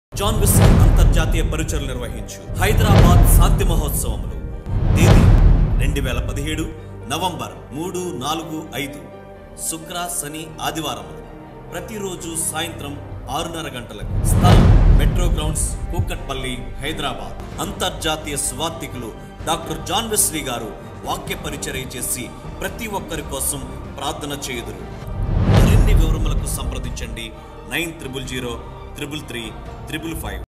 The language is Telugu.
జాన్ విస్కీ అంతర్జాతీయ పరుచలు నిర్వహించు హైదరాబాద్ శాంతి మహోత్సవములు తేదీ రెండు వేల పదిహేడు నవంబర్ మూడు నాలుగు ఐదు శుక్ర శని ఆదివారములు ప్రతిరోజు సాయంత్రం ఆరున్నర గంటలకు స్థలం మెట్రో గ్రౌండ్స్ కూకట్పల్లి హైదరాబాద్ అంతర్జాతీయ సువార్థికులు డాక్టర్ జాన్ వెస్లీ గారు వాక్య పరిచర్య చేసి ప్రతి ఒక్కరి కోసం ప్రార్థన చేయుదురు మరిన్ని వివరములకు సంప్రదించండి nine triple zero triple three triple five